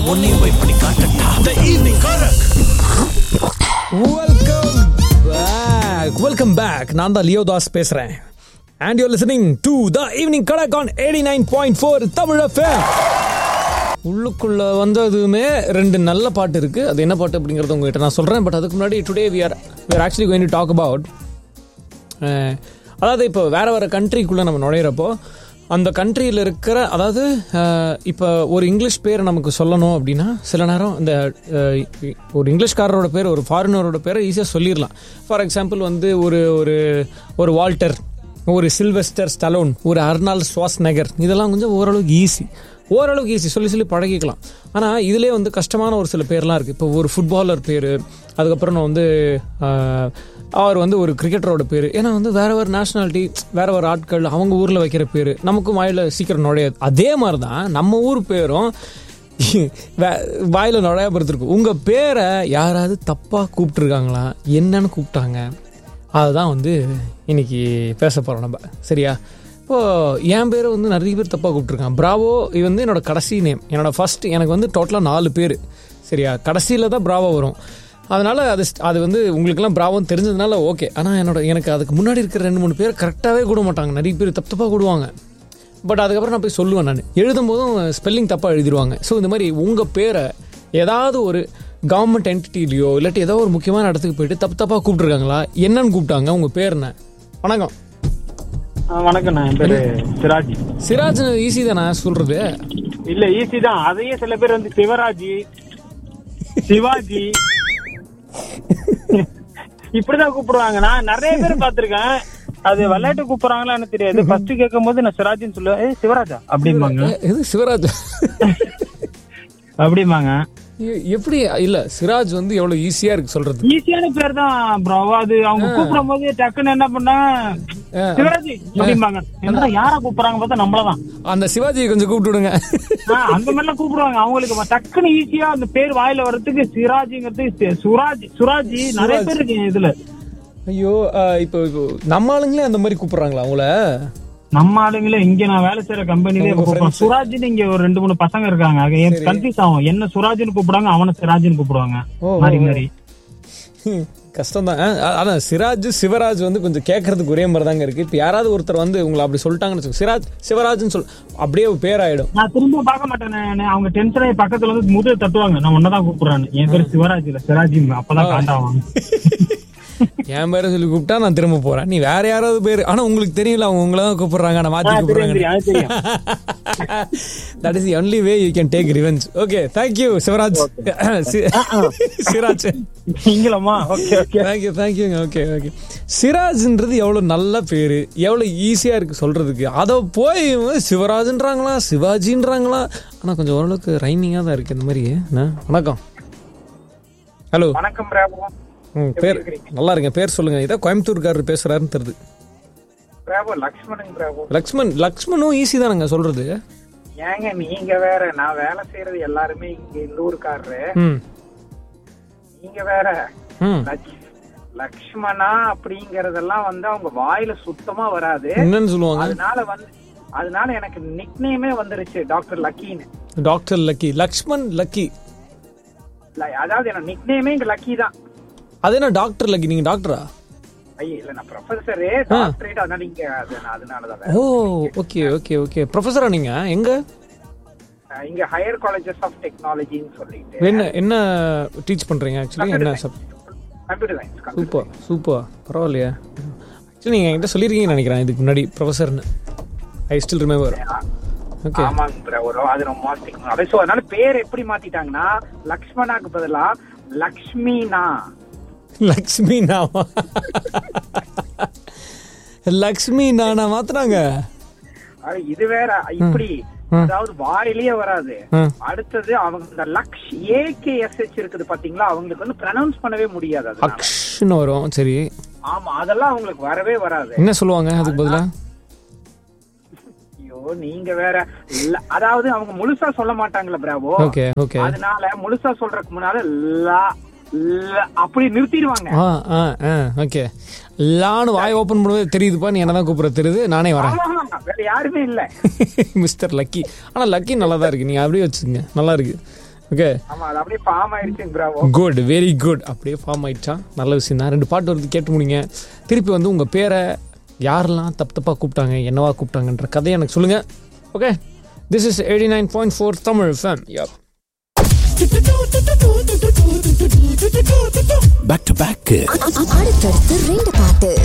உன்னையும் போய் பண்ணி காட்டட்டா the evening Kadak welcome back welcome back நான் தான் லியோ தாஸ் பேசுறேன் and you listening to the evening Kadak on eighty nine point four Tamil FM உள்ளுக்குள்ள வந்ததுமே ரெண்டு நல்ல பாட்டு இருக்கு அது என்ன பாட்டு அப்படிங்கறது உங்ககிட்ட நான் சொல்றேன் பட் அதுக்கு முன்னாடி today we are we are actually going to talk about அதாவது இப்போ வேற வேற கண்ட்ரிக்குள்ள நம்ம நுழையிறப்போ அந்த கண்ட்ரியில் இருக்கிற அதாவது அஹ், இப்போ ஒரு இங்கிலீஷ் பேர் நமக்கு சொல்லணும் அப்படின்னா சில நேரம் இந்த அஹ், ஒரு இங்கிலீஷ்காரரோட பேர் ஒரு ஃபாரினரோட பேரை ஈஸியாக சொல்லிடலாம் ஃபார் எக்ஸாம்பிள் வந்து ஒரு ஒரு ஒரு வால்டர் ஒரு சில்வெஸ்டர் ஸ்டலோன் ஒரு அர்னால் ஸ்வாஸ் நகர் இதெல்லாம் கொஞ்சம் ஓரளவுக்கு ஈஸி ஓரளவுக்கு ஈஸி சொல்லி சொல்லி பழகிக்கலாம் ஆனால் இதிலே வந்து கஷ்டமான ஒரு சில பேர்லாம் இருக்குது இப்போ ஒரு ஃபுட்பாலர் பேர் அதுக்கப்புறம் நான் வந்து ஆஹ், அவர் வந்து ஒரு கிரிக்கெட்டரோட பேர் ஏன்னா வந்து வேற வேறு நேஷனாலிட்டி வேற வேறு ஆட்கள் அவங்க ஊரில் வைக்கிற பேர் நமக்கும் வாயில் சீக்கிரம் நுழையாது அதே மாதிரி தான் நம்ம ஊர் பேரும் வே- வாயில நுழையாபடுத்திருக்கும் உங்கள் பேரை யாராவது தப்பாக கூப்பிட்டுருக்காங்களா என்னன்னு கூப்பிட்டாங்க அதுதான் வந்து இன்னைக்கு பேச போகிறோம் நம்ம சரியா இப்போ என் பேரை வந்து நிறைய பேர் தப்பாக கூப்பிட்ருக்கான் பிராவோ இது வந்து என்னோட கடைசி நேம் என்னோட ஃபர்ஸ்ட் எனக்கு வந்து டோட்டலாக நாலு பேர் சரியா கடைசியில் தான் பிராவோ வரும் அதனால அது அது வந்து உங்களுக்கெல்லாம் பிராவோன்னு தெரிஞ்சதுனால ஓகே ஆனால் என்னோட எனக்கு அதுக்கு முன்னாடி இருக்கிற ரெண்டு மூணு பேர் கரெக்டாகவே கூட மாட்டாங்க நிறைய பேர் தப்பு தப்பாக கூடுவாங்க பட் அதுக்கப்புறம் நான் போய் சொல்லுவேன் நான் எழுதும் போதும் ஸ்பெல்லிங் தப்பாக எழுதிடுவாங்க ஸோ இந்த மாதிரி உங்கள் பேரை ஏதாவது ஒரு கவர்மெண்ட் என்டிட்டிலையோ இல்லாட்டி ஏதோ ஒரு முக்கியமான இடத்துக்கு போயிட்டு தப்பு தப்பாக கூப்பிட்ருக்காங்களா என்னன்னு கூப்பிட்டாங்க உங்கள் பேர் என்ன வணக்கம் ஆ, வணக்கம் என் பேரு சிராஜ் சிராஜ் ஈஸி தானே சொல்கிறது இல்ல ஈஸி தான் அதையே சில பேர் வந்து சிவராஜ் சிவாஜி இப்படிதான் கூப்பிடுவாங்க நான் நிறைய பேர் பாத்திருக்கேன் அது விளையாட்டு கூப்பிடுறாங்களான்னு தெரியாது ஃபர்ஸ்ட் கேட்கும் போது நான் சிராஜ்னு சொல்லுவேன் ஏய் சிவராஜா அப்படிம்பாங்க எது சிவராஜ் அப்படிம்பாங்க எ- எப்படி இல்லை சிராஜ் வந்து எவ்வளோ ஈஸியாக இருக்கு சொல்கிறது ஈஸியான பேர் தான் ப்ரோ அது அவங்க கூப்பிடும் போது டக்குன்னு என்ன பண்ணாங்க சிவராஜ் அப்படிம்பாங்க என்னடா யார கூப்பிடுறாங்க பார்த்தா நம்மளதான் அந்த சிவாஜியை கொஞ்சம் கூப்பிட்டு விடுங்க ஆ, அந்த மாதிரிலாம் கூப்பிடுவாங்க அவங்களுக்கு டக்குன்னு ஈஸியா அந்த பேர் வாயில வர்றதுக்கு சிராஜ்ங்கிறது சி- சுராஜ் சுராஜ் நிறைய பேர் இருக்கு இதுல ஐயோ அஹ், இப்போ இப்போ நம்ம ஆளுங்களே அந்த மாதிரி கூப்பிடுறாங்களா அவங்கள நம்ம ஆளுங்களே இங்க நான் வேலை செய்யற கம்பெனிலே கூப்பிடுறோம் சுராஜ்னு இங்க ஒரு ரெண்டு மூணு பசங்க இருக்காங்க அது எனக்கு கன்ஃபியூஸ் ஆகும் என்ன சுராஜ்னு கூப்பிடுவாங்க அவன சிராஜ்னு கூப்பிடுவாங்க ஓ, மாறி மாறி கஷ்டம் தான் அதான் சிராஜ் சிவராஜ் வந்து கொஞ்சம் கேட்கறதுக்கு ஒரே மாதிரி தாங்க இருக்கு இப்போ யாராவது ஒருத்தர் வந்து உங்களை அப்படி சொல்லிட்டாங்கன்னு வச்சுக்கோங்க சிராஜ் சிவராஜ்னு சொல் அப்படியே ஒரு பேர் ஆயிடும் நான் திரும்ப பார்க்க மாட்டேன் நானு. அவங்க டென்ஷன் ஆகி பக்கத்துல வந்து முதுகு தட்டுவாங்க நான் ஒன்னதான் கூப்பிடுறேன் என் பேரு சிவராஜ் இல்ல சிராஜ் அப்பதான் காண்டாவாங்க என் பேரை சொல்லி கூப்பிட்டா நான் திரும்ப போறேன் நீ வேற யாராவது பேர் ஆனா உங்களுக்கு தெரியல அவங்க உங்களை தான் கூப்பிடுறாங்க நான் மாத்தி கூப்பிடுறாங்க தெரியும், அது தெரியும். That is only way you can take revenge okay thank you Sivaraj சி- சிராஜ் நீங்களமா ஓகே ஓகே தேங்க்யூ தேங்க்யூங்க ஓகே ஓகே சிராஜ்ன்றது எவ்வளோ நல்ல பேர் எவ்வளோ ஈஸியாக இருக்குது சொல்கிறதுக்கு அதை போய் இவங்க சிவராஜ்ன்றாங்களா சிவாஜின்றாங்களா ஆனால் கொஞ்சம் ஓரளவுக்கு ரைமிங்காக தான் இருக்குது இந்த மாதிரி என்ன? வணக்கம் ஹலோ வணக்கம் பிரபு ம் பேர் நல்லா இருங்க பேர் சொல்லுங்கள் இதான் கோயம்புத்தூர்காரர் பேசுகிறாருன்னு தெரியுது பிரபு லக்ஷ்மணன் பிரபு லக்ஷ்மண் லக்ஷ்மணும் ஈஸி தானங்க சொல்கிறது ஏங்க நீங்க வேற நான் வேலை செய்யறது எல்லாருமே இங்க இந்த ஊருக்காரரு ம் நீங்க வேற ம் லட்ச- லக்ஷ்மணா அப்படிங்கறதெல்லாம் வந்து அவங்க வாயில சுத்தமா வராது என்னன்னு சொல்லுவாங்க அதனால வந்து அதனால எனக்கு நிக் நேமே வந்துருச்சு டாக்டர் லக்கின்னு டாக்டர் லக்கி லக்ஷ்மண் லக்கி ல- அதாவது என்ன நிக் நேமே இங்க லக்கி தான் அது என்ன டாக்டர் லக்கி நீங்கள் டாக்டரா ஐய இல்ல நான் ப்ரொஃபஸரு டாக்டரேட் அதனால இங்க அது நான் அதனாலதான் வேற. ஓ ஓகே ஓகே ஓகே ப்ரொஃபஸரா நீங்கள் எங்கே அஹ் இங்க ஹையர் காலேஜஸ் ஆஃப் டெக்னாலஜின்னு சொல்லிட்டு என்ன என்ன டீச் பண்றீங்க ஆக்சுவலி என்ன சப் கம்ப்யூட்டர் சயின்ஸ் சூப்பர் சூப்பர் பரவாயில்லையா ஆக்சுவலி நீங்கள் என்கிட்ட சொல்லியிருக்கீங்கன்னு நினைக்கிறேன் இதுக்கு முன்னாடி ப்ரொஃபஸர்னு ஐ ஸ்டில் ரிமெம்பர் ஓகே ஆமாங்க bro. ஒரு அது ரொம்ப மாத்திக்கணும் அதே so அதனால பேர் எப்படி மாத்திட்டாங்கன்னா லக்ஷ்மணாக்கு பதிலா லக்ஷ்மினா லக்ஷ்மி நாமா லக்ஷ்மி நானா மாத்துறாங்க அது இது வேற இப்படி அதாவது வாயிலேயே வராது ம். அடுத்தது அவங்க இந்த லக்ஷ் ஏகேஎஸ்ஹெச் இருக்குது பாத்தீங்களா அவங்களுக்கு வந்து ப்ரனவுன்ஸ் பண்ணவே முடியாது அதனால அக்ஷ்னு வரும் சரி ஆமா அதெல்லாம் அவங்களுக்கு வரவே வராது என்ன சொல்லுவாங்க அதுக்கு பதிலா ஐயோ நீங்க வேற ல- அதாவது அவங்க முழுசா சொல்ல மாட்டாங்களே பிராவோ ஓகே ஓகே அதனால முழுசா சொல்றதுக்கு முன்னால லா ல- அப்படி நிறுத்திடுவாங்க ஆ ஆ ஆ ஓகே லான்னு வாய் ஓப்பன் பண்ணும்போது தெரியுதுப்பா நீ என்னதான் கூப்பிட தெரியுது நானே வரேன் ஆமா, வேற யாருமே இல்ல மிஸ்டர் லக்கி ஆனால் லக்கி நல்லா தான் இருக்கு நீங்கள் அப்படியே வச்சுக்கோங்க நல்லா இருக்கு ஓகே ஆமா அது அப்படியே ஃபார்ம் ஆயிடுச்சு பிராவோ குட் வெரி குட் அப்படியே ஃபார்ம் ஆயிடுச்சா நல்ல விஷயம் தான் ரெண்டு பாட்டு வருது கேட்டு முடிங்க திருப்பி வந்து உங்கள் பேரை யாரெல்லாம் தப்பு தப்பாக கூப்பிட்டாங்க என்னவா கூப்பிட்டாங்கன்ற கதையை எனக்கு சொல்லுங்கள் okay this is eighty nine point four Tamil FM yeah back to back அடுத்தடுத்து ரெண்டு பாட்டு